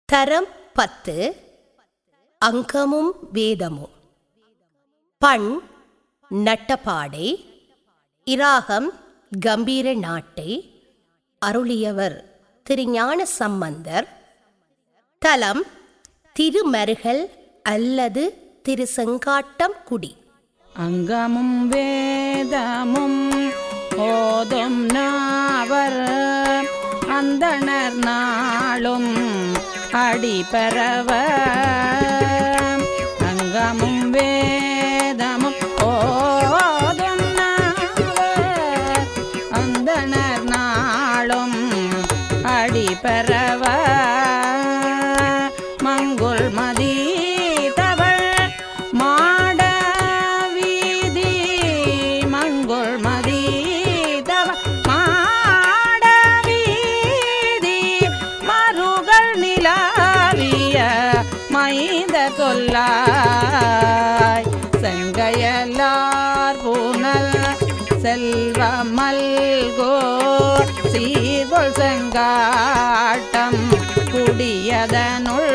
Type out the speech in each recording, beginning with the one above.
தரம் பத்து அங்கமும் வேதமும் பண் நட்டபாடை இராகம் கம்பீர நாட்டை அருளியவர் திருஞான சம்பந்தர் தலம் திருமருகல் அல்லது திருசெங்காட்டம் குடி அங்கமும் வேதமும் ஓதும் நாவர் அந்தணர் நாளும் அடிபரவ அங்கமும் வேதமும் ஓதும் நாவர் அந்தணர் நாளும் அடிபரவ மங்குள் மதி தவள் மாட வீதி மங்குள் மதி தவள் மாட வீதி மருகள் நிலாவிய மைந்த சொல்லாய் செங்கையலார் பூனல் செல்வ மல்கோ சீர்கொள் செங்காட்டம் குடியதனுள்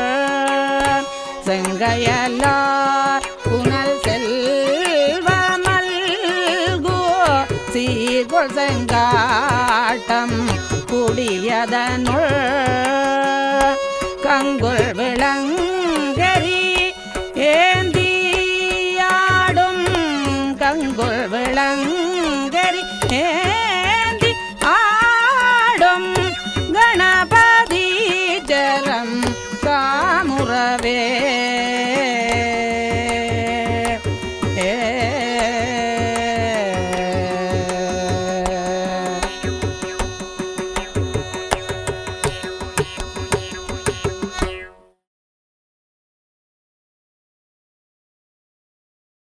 செங்கையலார் புனல் செல்வ மல்கோ சீர்கொள் செங்காட்டம் குடியதனுள் கங்குள் விளங்க